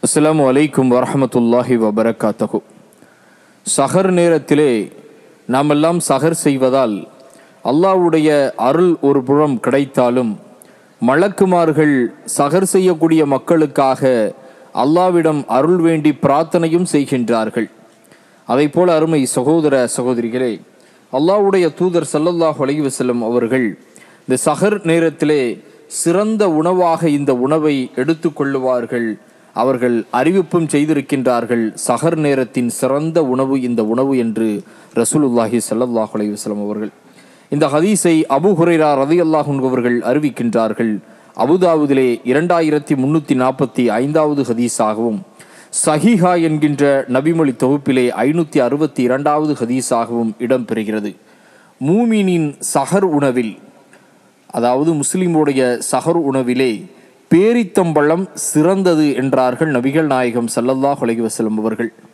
அஸ்ஸலாமு அலைக்கும் வரஹமத்துல்லாஹி வபரகாத்தகு சஹர் நேரத்திலே நாமெல்லாம் சஹர் செய்வதால் அல்லாஹ்வுடைய அருள் ஒரு புறம் கிடைத்தாலும் மலக்குமார்கள் சஹர் செய்யக்கூடிய மக்களுக்காக அல்லாவிடம் அருள் வேண்டி பிரார்த்தனையும் செய்கின்றார்கள் அதை போல அருமை சகோதர சகோதரிகளே அல்லாஹ்வுடைய தூதர் ஸல்லல்லாஹு அலைஹி வஸல்லம் அவர்கள் இந்த சஹர் நேரத்திலே சிறந்த உணவாக இந்த உணவை எடுத்துக்கொள்ளுவார்கள் அவர்கள் அறிவிப்பும் செய்திருக்கின்றார்கள் சஹர் நேரத்தின் சிறந்த உணவு இந்த உணவு என்று ரசூலுல்லாஹி ஸல்லல்லாஹு அலைஹி வஸல்லம் அவர்கள் இந்த ஹதீஸை அபு ஹுரைரா ரதியல்லாஹு அன்ஹு அவர்கள் அறிவிக்கின்றார்கள் அபுதாவுதிலே இரண்டாயிரத்தி முன்னூத்தி நாற்பத்தி ஐந்தாவது ஹதீஸாகவும் சஹீஹா என்கின்ற நபிமொழி தொகுப்பிலே ஐநூத்தி அறுபத்தி இரண்டாவது ஹதீஸாகவும் இடம்பெறுகிறது மூமினின் சஹர் உணவில் அதாவது முஸ்லிமுடைய சஹர் உணவிலே பேரித்தம்பழம் சிறந்தது என்றார்கள் நபிகள் நாயகம் ஸல்லல்லாஹு அலைஹி வஸல்லம் அவர்கள்